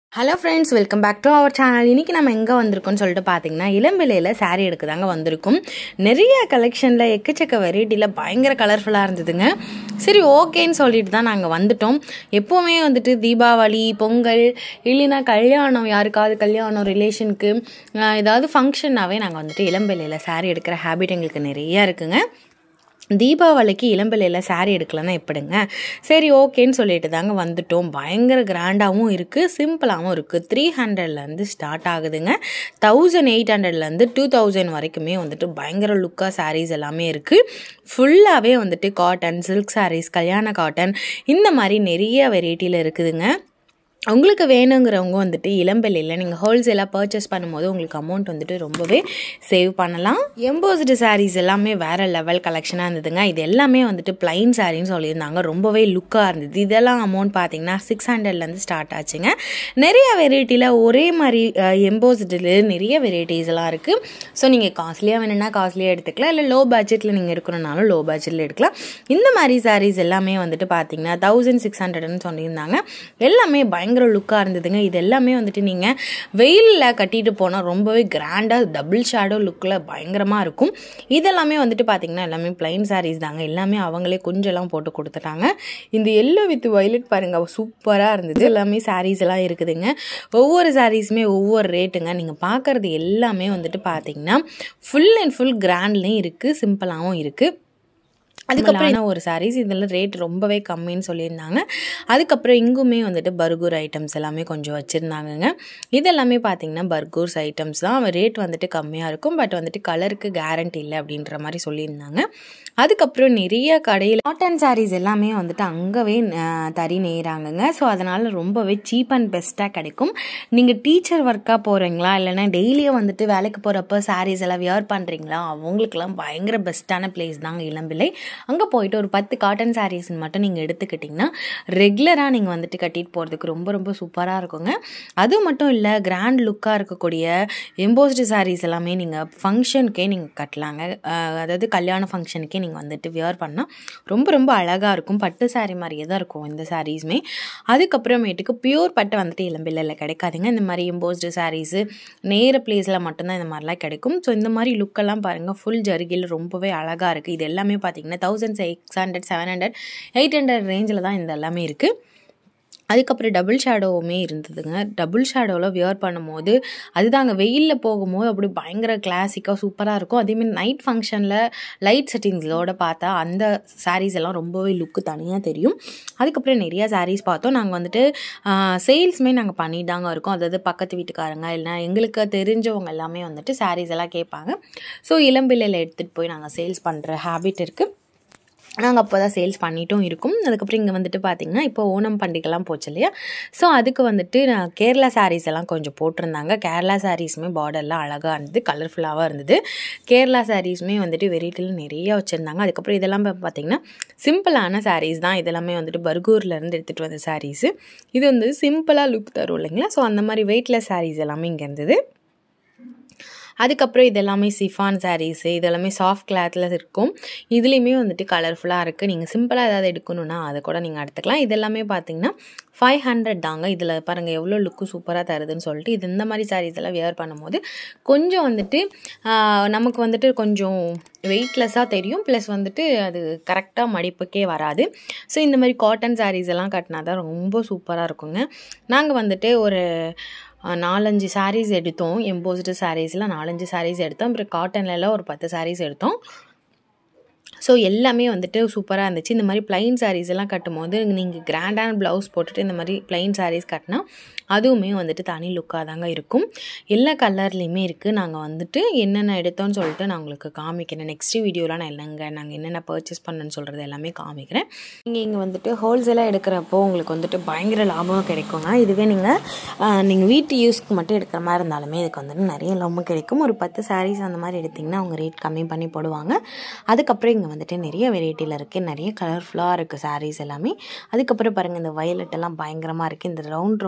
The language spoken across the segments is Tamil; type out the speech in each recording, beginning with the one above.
hello friends welcome back to our channel இன்றைக்கி நம்ம எங்கே வந்திருக்கோம்னு சொல்லிட்டு பார்த்தீங்கன்னா இளம்பிலையில் saree எடுக்க தாங்க வந்திருக்கும் நிறைய கலெக்ஷனில் எக்கச்சக்க வெரைட்டியில் பயங்கர கலர்ஃபுல்லாக இருந்ததுங்க சரி ஓகேன்னு சொல்லிட்டு தான் நாங்கள் வந்துட்டோம் எப்போவுமே வந்துட்டு தீபாவளி பொங்கல் இல்லைன்னா கல்யாணம் யாருக்காவது கல்யாணம் ரிலேஷனுக்கு ஏதாவது ஃபங்க்ஷன்னாவே நாங்கள் வந்துட்டு இளம்பிலையில் saree எடுக்கிற ஹேபிட் எங்களுக்கு நிறையா இருக்குங்க தீபாவளிக்கு இளம்பிள்ளையில் saree எடுக்கலன்னா எப்படிங்க சரி ஓகேன்னு சொல்லிட்டு தாங்க வந்துட்டோம் பயங்கர கிராண்டாகவும் இருக்குது சிம்பிளாகவும் இருக்குது த்ரீ ஹண்ட்ரட்லேருந்து ஸ்டார்ட் ஆகுதுங்க தௌசண்ட் எயிட் ஹண்ட்ரட்லேருந்து டூ தௌசண்ட் வரைக்குமே வந்துட்டு பயங்கர லுக்காக sarees எல்லாமே இருக்குது ஃபுல்லாகவே வந்துட்டு காட்டன் சில்க் sarees கல்யாண காட்டன் இந்த மாதிரி நிறைய வெரைட்டியில் இருக்குதுங்க உங்களுக்கு வேணுங்கிறவங்க வந்துட்டு இளம்பெல்லையில் நீங்கள் ஹோல்சேலாக பர்ச்சேஸ் பண்ணும்போது உங்களுக்கு அமௌண்ட் வந்துட்டு ரொம்பவே சேவ் பண்ணலாம் எம்போஸ்டு sarees எல்லாமே வேறு லெவல் கலெக்ஷனாக இருந்ததுங்க இது எல்லாமே வந்துட்டு பிளைன் சாரின்னு சொல்லியிருந்தாங்க ரொம்பவே லுக்காக இருந்தது இதெல்லாம் அமௌண்ட் பார்த்தீங்கன்னா சிக்ஸ் ஹண்ட்ரட்லேருந்து ஸ்டார்ட் ஆச்சுங்க நிறைய வெரைட்டியில் ஒரே மாதிரி எம்போஸ்டில் நிறைய வெரைட்டிஸ் எல்லாம் இருக்குது ஸோ நீங்கள் காஸ்ட்லியாக வேணும்னா காஸ்ட்லியாக எடுத்துக்கலாம் இல்லை லோ பட்ஜெட்டில் நீங்கள் எடுக்கணும்னாலும் லோ பட்ஜெட்டில் எடுக்கலாம் இந்த மாதிரி sarees எல்லாமே வந்துட்டு பார்த்தீங்கன்னா தௌசண்ட் சிக்ஸ் ஹண்ட்ரட்னு சொல்லியிருந்தாங்க எல்லாமே பயங்கர லுக்காக இருந்ததுங்க இது எல்லாமே வந்துட்டு நீங்கள் வெயிலில் கட்டிட்டு போனால் ரொம்பவே கிராண்டாக டபுள் ஷேடோ லுக்கில் பயங்கரமாக இருக்கும் இதெல்லாமே வந்துட்டு பார்த்தீங்கன்னா எல்லாமே பிளைன் sarees தாங்க எல்லாமே அவங்களே கொஞ்சம்லாம் போட்டு கொடுத்துட்டாங்க இந்த எல்லோ வித் வயலட் பாருங்க சூப்பராக இருந்தது எல்லாமே sarees எல்லாம் இருக்குதுங்க ஒவ்வொரு சாரீஸுமே ஒவ்வொரு ரேட்டுங்க நீங்கள் பார்க்குறது எல்லாமே வந்துட்டு பார்த்தீங்கன்னா ஃபுல் அண்ட் ஃபுல் கிராண்ட்லேயும் இருக்குது சிம்பிளாகவும் இருக்குது அதுக்கப்புறம் ஒரு சாரீஸ் இதில் ரேட் ரொம்பவே கம்மின்னு சொல்லியிருந்தாங்க அதுக்கப்புறம் இங்குமே வந்துட்டு பர்கூர் ஐட்டம்ஸ் எல்லாமே கொஞ்சம் வச்சுருந்தாங்கங்க இதெல்லாமே பார்த்தீங்கன்னா பர்கூர்ஸ் ஐட்டம்ஸ் தான் ரேட் வந்துட்டு கம்மியாக இருக்கும் பட் வந்துட்டு கலருக்கு கேரண்டி இல்லை அப்படின்ற மாதிரி சொல்லியிருந்தாங்க அதுக்கப்புறம் நிறைய கடையில் காட்டன் சாரீஸ் எல்லாமே வந்துட்டு அங்கவே அஹ், தறி நெய்கிறாங்கங்க ஸோ அதனால் ரொம்பவே சீப் அண்ட் பெஸ்ட்டாக கிடைக்கும் நீங்கள் டீச்சர் ஒர்க்காக போகிறீங்களா இல்லைன்னா டெய்லியும் வந்துட்டு வேலைக்கு போகிறப்ப சாரீஸ் எல்லாம் வியர் பண்ணுறீங்களா அவங்களுக்குலாம் பயங்கர பெஸ்ட்டான பிளேஸ் தாங்க இளம்பிள்ளை அங்கே போயிட்டு ஒரு பத்து காட்டன் சாரீஸ் மட்டும் நீங்கள் எடுத்துக்கிட்டிங்கன்னா ரெகுலராக நீங்கள் வந்துட்டு கட்டிட்டு போகிறதுக்கு ரொம்ப ரொம்ப சூப்பராக இருக்குங்க அது மட்டும் இல்லை கிராண்ட் லுக்காக இருக்கக்கூடிய எம்போஸ்டு சாரீஸ் எல்லாமே நீங்கள் ஃபங்க்ஷனுக்கே நீங்கள் கட்டலாங்க அஹ் அதாவது கல்யாண ஃபங்க்ஷனுக்கே நீங்கள் வந்துட்டு வியர் பண்ணால் ரொம்ப ரொம்ப அழகாக இருக்கும் பட்டு saree மாதிரியே தான் இருக்கும் இந்த சாரீஸுமே அதுக்கப்புறமேட்டுக்கு பியூர் பட்டு வந்துட்டு இளம்பிள்ளையில் கிடைக்காதுங்க இந்த மாதிரி எம்போஸ்டு சாரீஸு நேர பிளேஸில் மட்டும்தான் இந்த மாதிரிலாம் கிடைக்கும் ஸோ இந்த மாதிரி லுக்கெல்லாம் பாருங்கள் ஃபுல் ஜருகில் ரொம்பவே அழகாக இருக்குது இது எல்லாமே பார்த்தீங்கன்னா thousand six hundred seven hundred eight hundred ரேஞ்சில் தான் இந்த எல்லாமே இருக்குது அதுக்கப்புறம் டபுள் ஷேடோவுமே இருந்ததுங்க டபுள் ஷேடோவில் வியர் பண்ணும்போது அதுதாங்க வெயிலில் போகும்போது அப்படி பயங்கர கிளாசிக்காக சூப்பராக இருக்கும் அதேமாதிரி நைட் ஃபங்க்ஷனில் லைட் செட்டிங்ஸோட பார்த்தா அந்த sarees எல்லாம் ரொம்பவே லுக்கு தனியாக தெரியும் அதுக்கப்புறம் நிறையா sarees பார்த்தோம் நாங்கள் வந்துட்டு சேல்ஸுமே நாங்கள் பண்ணிட்டு தாங்க இருக்கோம் அதாவது பக்கத்து வீட்டுக்காரங்க இல்லைனா எங்களுக்கு தெரிஞ்சவங்க எல்லாமே வந்துட்டு sarees எல்லாம் கேட்பாங்க ஸோ இளம்பிள்ளையில் எடுத்துகிட்டு போய் நாங்கள் சேல்ஸ் பண்ணுற ஹேபிட் இருக்குது நாங்கள் அப்போ தான் சேல்ஸ் பண்ணிட்டும் இருக்கும் அதுக்கப்புறம் இங்கே வந்துட்டு பார்த்திங்கன்னா இப்போ ஓணம் பண்டிகைலாம் போச்சு இல்லையா ஸோ அதுக்கு வந்துட்டு நான் கேரளா sarees எல்லாம் கொஞ்சம் போட்டிருந்தாங்க கேரளா சாரீஸுமே பார்டர்லாம் அழகாக இருந்தது கலர்ஃபுல்லாகவும் இருந்தது கேரளா சாரீஸுமே வந்துட்டு வெரைட்டியில் நிறைய வச்சுருந்தாங்க அதுக்கப்புறம் இதெல்லாம் பா- பார்த்திங்கன்னா சிம்பிளான sarees தான் இதெல்லாமே வந்துட்டு பர்கூர்லேருந்து எடுத்துகிட்டு வந்த sarees இது வந்து சிம்பிளாக லுக் தரும் இல்லைங்களா ஸோ அந்த மாதிரி வெயிட்லெஸ் sarees எல்லாமே இங்கே இருந்தது அதுக்கப்புறம் இதெல்லாமே சிஃபான் சாரீஸு இதெல்லாமே சாஃப்ட் கிளாத்தில் இருக்கும் இதுலேயுமே வந்துட்டு கலர்ஃபுல்லாக இருக்குது நீங்கள் சிம்பிளாக ஏதாவது எடுக்கணுன்னா அதை கூட நீங்கள் எடுத்துக்கலாம் இதெல்லாமே பார்த்தீங்கன்னா ஃபைவ் ஹண்ட்ரட் தாங்க இதில் பாருங்கள் எவ்வளோ லுக்கு சூப்பராக தருதுன்னு சொல்லிட்டு இது இந்த மாதிரி sarees எல்லாம் வியர் பண்ணும்போது கொஞ்சம் வந்துட்டு ஆஹ், நமக்கு வந்துட்டு கொஞ்சம் வெயிட்லெஸ்ஸாக தெரியும் ப்ளஸ் வந்துட்டு அது கரெக்டாக மடிப்புக்கே வராது ஸோ இந்த மாதிரி காட்டன் sarees எல்லாம் கட்டினா தான் ரொம்ப சூப்பராக இருக்குங்க நாங்கள் வந்துட்டு ஒரு அஹ், நாலஞ்சு sarees எடுத்தோம் எம்போஸ்டு சாரீஸில் நாலஞ்சு sarees எடுத்தோம் அப்புறம் காட்டன்லலாம் ஒரு பத்து sarees எடுத்தோம் ஸோ எல்லாமே வந்துட்டு சூப்பராக இருந்துச்சு இந்த மாதிரி plain sarees எல்லாம் கட்டும்போது நீங்கள் கிராண்டான ப்ளவுஸ் போட்டுட்டு இந்த மாதிரி plain sarees கட்டினா அதுவுமே வந்துட்டு தனி லுக்காக தாங்க இருக்கும் எல்லா கலர்லேயுமே இருக்குது நாங்கள் வந்துட்டு என்னென்ன எடுத்தோம்னு சொல்லிட்டு நான் உங்களுக்கு காமிக்கிறேன் நெக்ஸ்ட் வீடியோவில் நான் என்னங்க நாங்கள் என்னென்ன பர்ச்சேஸ் பண்ணேன்னு சொல்கிறது எல்லாமே காமிக்கிறேன் நீங்கள் இங்கே வந்துட்டு ஹோல்சேலாக எடுக்கிறப்போ உங்களுக்கு வந்துட்டு பயங்கர லாபம் கிடைக்குங்க இதுவே நீங்கள் நீங்கள் வீட்டு யூஸ்க்கு மட்டும் எடுக்கிற மாதிரி இருந்தாலுமே இதுக்கு வந்துட்டு நிறைய லாபம் கிடைக்கும் ஒரு பத்து sarees அந்த மாதிரி எடுத்திங்கன்னா அவங்க ரேட் கம்மி பண்ணி போடுவாங்க அதுக்கப்புறம் இங்கே வந்துட்டு நிறைய வெரைட்டியில் இருக்குது நிறைய கலர்ஃபுல்லாக இருக்குது sarees எல்லாமே அதுக்கப்புறம் பாருங்கள் இந்த violet எல்லாம் பயங்கரமாக இருக்குது இந்த ரவுண்ட் ரவுண்டாக இருக்கக்கூடிய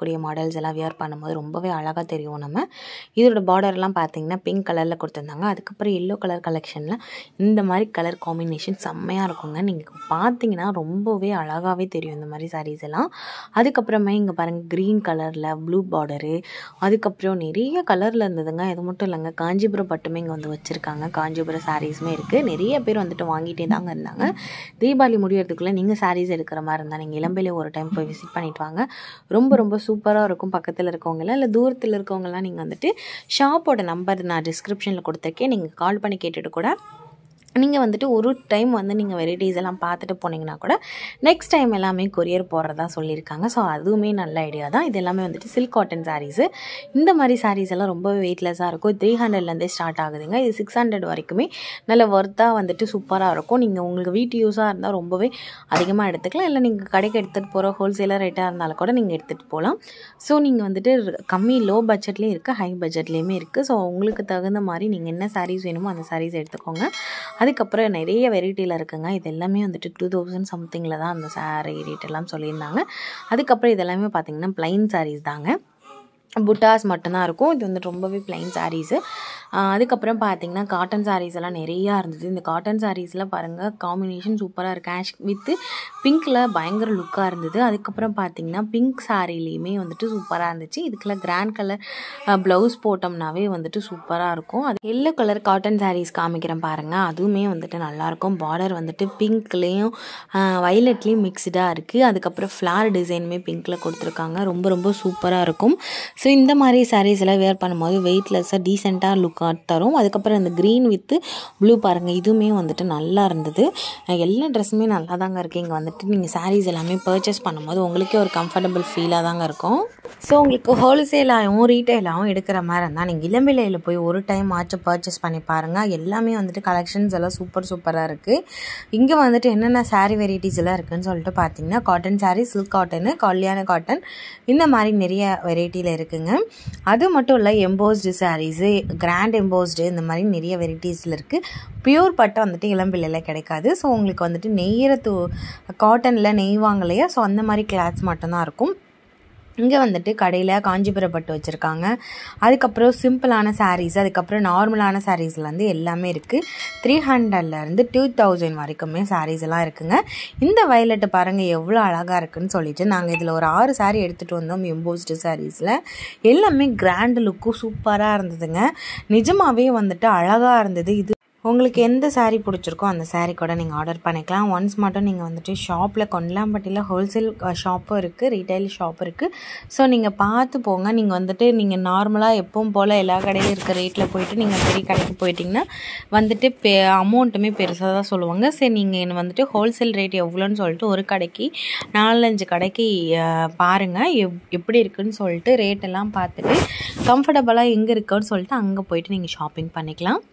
இருக்கக்கூடிய மாடல்ஸ் எல்லாம் வியர் பண்ணும்போது ரொம்பவே அழகாக தெரியும் நம்ம இதோட பார்டர்லாம் பார்த்தீங்கன்னா பிங்க் கலரில் கொடுத்துருந்தாங்க அதுக்கப்புறம் எல்லோ கலர் கலெக்ஷனில் இந்த மாதிரி கலர் காம்பினேஷன் செம்மையாக இருக்குங்க நீங்கள் பார்த்தீங்கன்னா ரொம்பவே அழகாகவே தெரியும் இந்த மாதிரி சாரீஸ் எல்லாம் அதுக்கப்புறமே இங்கே பாருங்கள் க்ரீன் கலரில் ப்ளூ பார்டரு அதுக்கப்புறம் நிறைய கலரில் இருந்ததுங்க இது மட்டும் இல்லைங்க காஞ்சிபுரம் பட்டுமே இங்கே வந்து வச்சுருக்காங்க காஞ்சிபுரம் சாரீஸுமே இருக்குது நிறைய பேர் வந்துட்டு வாங்கிட்டே தாங்க இருந்தாங்க தீபாவளி முடியறதுக்குள்ளே நீங்கள் சாரீஸ் எடுக்கிற மாதிரி இருந்தால் நீங்கள் இளம்பிலே ஒரு டைம் போய் விசிட் பண்ணிட்டு வாங்க ரொம்ப ரொம்ப சூப்பராக இருக்கும் பக்கத்தில் இருக்கவங்களாம் இல்லை தூரத்தில் இருக்கவங்கலாம் நீங்கள் வந்துட்டு ஷாப்போட நம்பர் நான் டிஸ்கிரிப்ஷனில் கொடுத்துருக்கேன் நீங்கள் கால் பண்ணி கேட்டுட்டு கூட நீங்கள் வந்துட்டு ஒரு டைம் வந்து நீங்கள் வெரைட்டிஸ் எல்லாம் பார்த்துட்டு போனீங்கன்னா கூட நெக்ஸ்ட் டைம் எல்லாமே கொரியர் போடுறதா சொல்லியிருக்காங்க ஸோ அதுவுமே நல்ல ஐடியா தான் இது எல்லாமே வந்துட்டு சில்க் காட்டன் சாரீஸு இந்த மாதிரி சாரீஸ் எல்லாம் ரொம்ப வெயிட்லெஸ்ஸாக இருக்கும் த்ரீ ஹண்ட்ரட்லேருந்தே ஸ்டார்ட் ஆகுதுங்க இது சிக்ஸ் ஹண்ட்ரட் வரைக்குமே நல்ல ஒர்த்தாக வந்துட்டு சூப்பராக இருக்கும் நீங்கள் உங்களுக்கு வீட்டு யூஸாக இருந்தால் ரொம்பவே அதிகமாக எடுத்துக்கலாம் இல்லை நீங்கள் கடைக்கு எடுத்துகிட்டு போகிற ஹோல்சேலர் ரேட்டாக இருந்தாலும் கூட நீங்கள் எடுத்துகிட்டு போகலாம் ஸோ நீங்கள் வந்துட்டு கம்மி லோ பட்ஜெட்லேயும் இருக்குது ஹை பட்ஜெட்லேயுமே இருக்குது ஸோ உங்களுக்கு தகுந்த மாதிரி நீங்கள் என்ன சாரீஸ் வேணுமோ அந்த சாரீஸ் எடுத்துக்கோங்க அதுக்கப்புறம் நிறைய வெரைட்டியில் இருக்குங்க இது எல்லாமே வந்துட்டு டூ தௌசண்ட் சம்திங்கில் தான் அந்த சாரீ ரேட் எல்லாம் சொல்லியிருந்தாங்க அதுக்கப்புறம் இது எல்லாமே பார்த்தீங்கன்னா ப்ளைன் சாரீஸ் தாங்க புட்டாஸ் மட்டும்தான் இருக்கும் இது வந்து ரொம்பவே ப்ளைன் சாரீஸு அதுக்கப்புறம் பார்த்தீங்கன்னா காட்டன் சாரீஸ் எல்லாம் நிறையா இருந்தது இந்த காட்டன் சாரீஸில் பாருங்கள் காம்பினேஷன் சூப்பராக இருக்குது ஆஷ் வித்து பிங்க்கில் பயங்கர லுக்காக இருந்தது அதுக்கப்புறம் பார்த்தீங்கன்னா பிங்க் சாரீலேயுமே வந்துட்டு சூப்பராக இருந்துச்சு இதுக்கெல்லாம் கிராண்ட் கலர் ப்ளவுஸ் போட்டோம்னாவே வந்துட்டு சூப்பராக இருக்கும் அது எல்லோ கலர் காட்டன் சாரீஸ் காமிக்கிறேன் பாருங்கள் அதுவுமே வந்துட்டு நல்லாயிருக்கும் பார்டர் வந்துட்டு பிங்க்லேயும் வைலட்லேயும் மிக்ஸ்டாக இருக்குது அதுக்கப்புறம் ஃப்ளார் டிசைனுமே பிங்க்கில் கொடுத்துருக்காங்க ரொம்ப ரொம்ப சூப்பராக இருக்கும் ஸோ இந்த மாதிரி சாரீஸ் எல்லாம் வேர் பண்ணும்போது வெயிட்லெஸ்ஸாக டீசெண்டாக லுக்காக தரும் அதுக்கப்புறம் இந்த க்ரீன் வித்து ப்ளூ பாருங்கள் இதுவுமே வந்துட்டு நல்லா இருந்தது எல்லா ட்ரெஸ்ஸுமே நல்லா தாங்க இருக்குது இங்கே வந்துட்டு நீங்கள் சாரீஸ் எல்லாமே பர்ச்சேஸ் பண்ணும்போது உங்களுக்கே ஒரு கம்ஃபர்டபுள் ஃபீலாக தாங்க இருக்கும் ஸோ உங்களுக்கு ஹோல்சேலாகவும் ரீட்டைலாகவும் எடுக்கிற மாதிரி இருந்தால் நீங்கள் இளம்பிலையில் போய் ஒரு டைம் ஆச்சு பர்ச்சேஸ் பண்ணி பாருங்கள் எல்லாமே வந்துட்டு கலெக்ஷன்ஸ் எல்லாம் சூப்பர் சூப்பராக இருக்குது இங்கே வந்துட்டு என்னென்ன சாரீ வெரைட்டிஸ் எல்லாம் இருக்குதுன்னு சொல்லிட்டு பார்த்தீங்கன்னா காட்டன் சாரீ சில்க் காட்டனு கல்யாண காட்டன் இந்த மாதிரி நிறைய வெரைட்டியில் இருக்குங்க அது மட்டும் இல்லை எம்போஸ்டு சாரீஸு கிராண்ட் எம்போஸ்டு இந்த மாதிரி நிறைய வெரைட்டிஸில் இருக்குது பியூர் பட்டை வந்துட்டு இளம்பிள்ளையில் கிடைக்காது ஸோ உங்களுக்கு வந்துட்டு நெய்யிற தூ காட்டனில் நெய்வாங்க இல்லையா ஸோ அந்த மாதிரி கிளாத்ஸ் மட்டும்தான் இருக்கும் இங்கே வந்துட்டு கடையில் காஞ்சிபுரம் பட்டு வச்சுருக்காங்க அதுக்கப்புறம் சிம்பிளான சாரீஸ் அதுக்கப்புறம் நார்மலான சாரீஸ்லேருந்து எல்லாமே இருக்குது த்ரீ ஹண்ட்ரட்லேருந்து டூ தௌசண்ட் வரைக்குமே சாரீஸ் எல்லாம் இருக்குங்க இந்த வயலட்டு பாருங்கள் எவ்வளோ அழகாக இருக்குன்னு சொல்லிட்டு நாங்கள் இதில் ஒரு ஆறு சாரீ எடுத்துகிட்டு வந்தோம் எம்போஸ்டு சாரீஸில் எல்லாமே கிராண்ட் லுக்கும் சூப்பராக இருந்ததுங்க நிஜமாகவே வந்துட்டு அழகாக இருந்தது இது உங்களுக்கு எந்த சாரீ பிடிச்சிருக்கோ அந்த சாரீ கூட நீங்கள் ஆர்டர் பண்ணிக்கலாம் ஒன்ஸ் மட்டும் நீங்கள் வந்துட்டு ஷாப்பில் கொண்டலாம்பட்டியில் ஹோல்சேல் ஷாப்பும் இருக்குது ரீட்டைல் ஷாப் இருக்குது ஸோ நீங்கள் பார்த்து போங்க நீங்கள் வந்துட்டு நீங்கள் நார்மலாக எப்பவும் போல் எல்லா கடையிலும் இருக்க ரேட்டில் போயிட்டு நீங்கள் பெரிய கடைக்கு போயிட்டிங்கன்னா வந்துட்டு பெ அமௌண்ட்டுமே பெருசாக தான் சொல்லுவாங்க சரி நீங்கள் வந்துட்டு ஹோல்சேல் ரேட் எவ்வளோன்னு சொல்லிட்டு ஒரு கடைக்கு நாலஞ்சு கடைக்கு பாருங்கள் எப் எப்படி இருக்குன்னு சொல்லிட்டு ரேட்டெல்லாம் பார்த்துட்டு கம்ஃபர்டபுளாக எங்கே இருக்குன்னு சொல்லிட்டு அங்கே போயிட்டு நீங்கள் ஷாப்பிங் பண்ணிக்கலாம்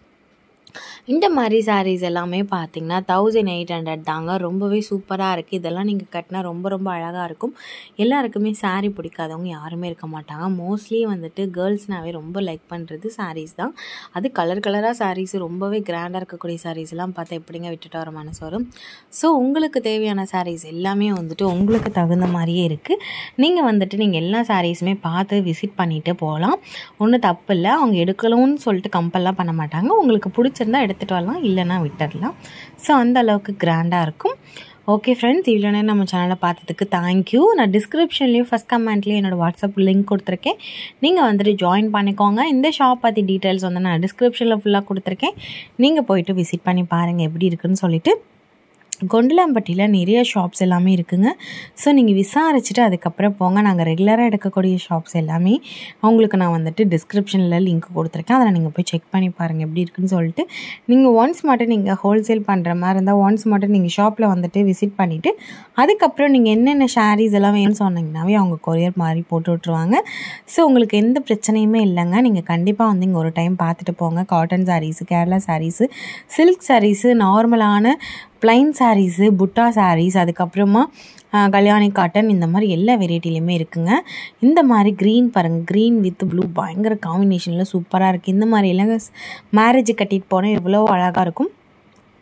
இந்த மாதிரி சாரீஸ் எல்லாமே பார்த்தீங்கன்னா தௌசண்ட் எயிட் ஹண்ட்ரட் தாங்க ரொம்பவே சூப்பராக இருக்குது இதெல்லாம் நீங்கள் கட்டினா ரொம்ப ரொம்ப அழகாக இருக்கும் எல்லாருக்குமே சாரீ பிடிக்காதவங்க யாருமே இருக்க மாட்டாங்க மோஸ்ட்லி வந்துட்டு கேர்ள்ஸ்னாவே ரொம்ப லைக் பண்ணுறது சாரீஸ் தான் அது கலர் கலராக சாரீஸ் ரொம்பவே கிராண்டாக இருக்கக்கூடிய சாரீஸ்லாம் பார்த்தா எப்படிங்க விட்டுட்டு வர மனசு வரும் ஸோ உங்களுக்கு தேவையான சாரீஸ் எல்லாமே வந்துட்டு உங்களுக்கு தகுந்த மாதிரியே இருக்குது நீங்கள் வந்துட்டு நீங்கள் எல்லா சாரீஸுமே பார்த்து விசிட் பண்ணிவிட்டு போகலாம் ஒன்றும் தப்பு இல்லை அவங்க எடுக்கணும்னு சொல்லிட்டு கம்பல்லாம் பண்ண மாட்டாங்க உங்களுக்கு பிடிச்சிருந்தா எடுத்துகிட்டு வரலாம் இல்லைன்னா விட்டுடலாம் ஸோ அந்த அளவுக்கு கிராண்டாக இருக்கும் ஓகே ஃப்ரெண்ட்ஸ் இவ்வளோ நேரம் நம்ம சேனலை பார்த்ததுக்கு தேங்க்யூ நான் டிஸ்கிரிப்ஷன்லேயும் ஃபஸ்ட் கமெண்ட்லேயும் என்னோடய வாட்ஸ்அப் லிங்க் கொடுத்துருக்கேன் நீங்கள் வந்துட்டு ஜாயின் பண்ணிக்கோங்க இந்த ஷாப் பற்றி டீட்டெயில்ஸ் வந்து நான் டிஸ்கிரிப்ஷனில் ஃபுல்லாக கொடுத்துருக்கேன் நீங்கள் போயிட்டு விசிட் பண்ணி பாருங்கள் எப்படி இருக்குன்னு சொல்லிட்டு கொண்டலாம்பட்டியில் நிறைய ஷாப்ஸ் எல்லாமே இருக்குங்க ஸோ நீங்கள் விசாரிச்சுட்டு அதுக்கப்புறம் போங்க நாங்கள் ரெகுலராக எடுக்கக்கூடிய ஷாப்ஸ் எல்லாமே அவங்களுக்கு நான் வந்துட்டு டிஸ்கிரிப்ஷனில் லிங்க் கொடுத்துருக்கேன் அதில் நீங்கள் போய் செக் பண்ணி பாருங்கள் எப்படி இருக்குன்னு சொல்லிட்டு நீங்கள் ஒன்ஸ் மட்டும் நீங்கள் ஹோல்சேல் பண்ணுற மாதிரி இருந்தால் ஒன்ஸ் மட்டும் நீங்கள் ஷாப்பில் வந்துட்டு விசிட் பண்ணிவிட்டு அதுக்கப்புறம் நீங்கள் என்னென்ன ஷாரீஸ் எல்லாம் வேணும்னு சொன்னீங்கன்னாவே அவங்க கொரியர் மாதிரி போட்டு விட்ருவாங்க ஸோ உங்களுக்கு எந்த பிரச்சனையுமே இல்லைங்க நீங்கள் கண்டிப்பாக வந்து இங்கே ஒரு டைம் பார்த்துட்டு போங்க காட்டன் சாரீஸு கேரளா சாரீஸு சில்க் சாரீஸு நார்மலான ப்ளைன் சாரீஸு புட்டா சாரீஸ் அதுக்கப்புறமா கல்யாணி காட்டன் இந்த மாதிரி எல்லா வெரைட்டிலையுமே இருக்குங்க இந்த மாதிரி க்ரீன் பாருங்கள் க்ரீன் வித் ப்ளூ பயங்கர காம்பினேஷனில் சூப்பராக இருக்குது இந்த மாதிரி எல்லாம் மேரேஜ் கட்டிட்டு போனால் எவ்வளோ அழகாக இருக்கும்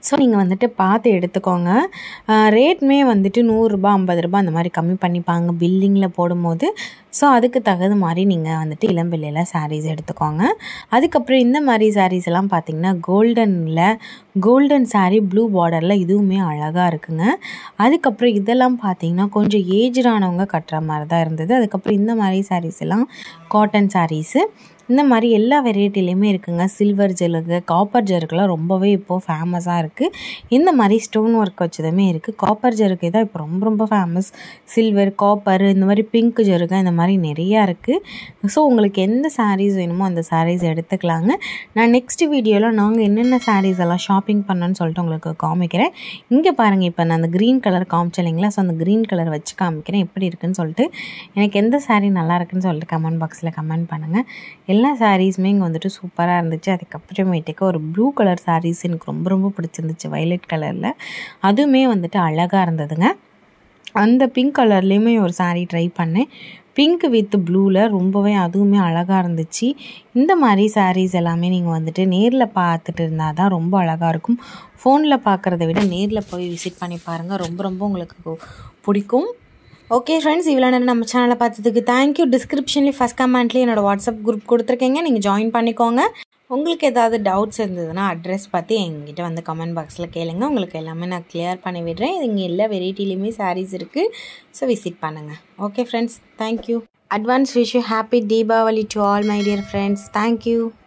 ஸோ நீங்கள் வந்துட்டு பார்த்து எடுத்துக்கோங்க ரேட்மே வந்துட்டு நூறுரூபா ஐம்பது ரூபா அந்த மாதிரி கம்மி பண்ணிப்பாங்க பில்லிங்கில் போடும்போது ஸோ அதுக்கு தகுந்த மாதிரி நீங்கள் வந்துட்டு இளம்பிள்ளையில் சாரீஸ் எடுத்துக்கோங்க அதுக்கப்புறம் இந்த மாதிரி சாரீஸ் எல்லாம் பார்த்தீங்கன்னா கோல்டனில் கோல்டன் saree ப்ளூ பார்டரில் இதுவுமே அழகாக இருக்குங்க அதுக்கப்புறம் இதெல்லாம் பார்த்தீங்கன்னா கொஞ்சம் ஏஜ்டானவங்க கட்டுற மாதிரி தான் இருந்தது அதுக்கப்புறம் இந்த மாதிரி sarees எல்லாம் காட்டன் சாரீஸு இந்த மாதிரி எல்லா வெரைட்டிலையுமே இருக்குங்க சில்வர் ஜெருகு காப்பர் ஜெருகுலாம் ரொம்பவே இப்போது ஃபேமஸாக இருக்குது இந்த மாதிரி ஸ்டோன் ஒர்க் வச்சதுமே இருக்குது காப்பர் ஜெருகு தான் இப்போ ரொம்ப ரொம்ப ஃபேமஸ் சில்வர் காப்பர் இந்த மாதிரி பிங்க் ஜெருகு இந்த மாதிரி நிறையா இருக்குது ஸோ உங்களுக்கு எந்த சாரீஸ் வேணுமோ அந்த சாரீஸ் எடுத்துக்கலாங்க நான் நெக்ஸ்ட் வீடியோவில் நாங்கள் என்னென்ன சாரீஸ் எல்லாம் ஷாப்பிங் பண்ணோன்னு சொல்லிட்டு உங்களுக்கு காமிக்கிறேன் இங்கே பாருங்கள் இப்போ நான் அந்த க்ரீன் கலர் காமிச்சேன் இல்லைங்களா ஸோ அந்த க்ரீன் கலர் வச்சு காமிக்கிறேன் எப்படி இருக்குன்னு சொல்லிட்டு எனக்கு எந்த saree நல்லா இருக்குன்னு சொல்லிட்டு கமெண்ட் பாக்ஸில் கமெண்ட் பண்ணுங்கள் எல்லா சாரீஸுமே இங்கே வந்துட்டு சூப்பராக இருந்துச்சு அதுக்கப்புறமேட்டுக்கு ஒரு ப்ளூ கலர் சாரீஸ் எனக்கு ரொம்ப ரொம்ப பிடிச்சிருந்துச்சு வயலட் கலரில் அதுவுமே வந்துட்டு அழகாக இருந்ததுங்க அந்த பிங்க் கலர்லேயுமே ஒரு saree ட்ரை பண்ணேன் பிங்க் வித் ப்ளூவில் ரொம்பவே அதுவுமே அழகாக இருந்துச்சு இந்த மாதிரி சாரீஸ் எல்லாமே நீங்கள் வந்துட்டு நேரில் பார்த்துட்டு இருந்தால் தான் ரொம்ப அழகாக இருக்கும் ஃபோனில் பார்க்குறத விட நேரில் போய் விசிட் பண்ணி பாருங்கள் ரொம்ப ரொம்ப உங்களுக்கு பிடிக்கும் ஓகே ஃப்ரெண்ட்ஸ் இவ்வளோ நேரம் நம்ம சேனலை பார்த்ததுக்கு தேங்க்யூ டிஸ்கிரிப்ஷன்லேயும் ஃபஸ்ட் கமெண்ட்லேயும் என்னோடய வாட்ஸ்அப் குரூப் கொடுத்துருக்கேங்க நீங்கள் ஜாயின் பண்ணிக்கோங்க உங்களுக்கு ஏதாவது டவுட்ஸ் இருந்ததுன்னா அட்ரஸ் பார்த்து எங்கிட்ட வந்து கமெண்ட் பாக்ஸில் கேளுங்க உங்களுக்கு எல்லாமே நான் கிளியர் பண்ணி விடுறேன் இங்கே எல்லா வெரைட்டிலையுமே சாரீஸ் இருக்குது ஸோ விசிட் பண்ணுங்கள் okay friends thank you advance wish you happy Deepavali to all my dear friends thank you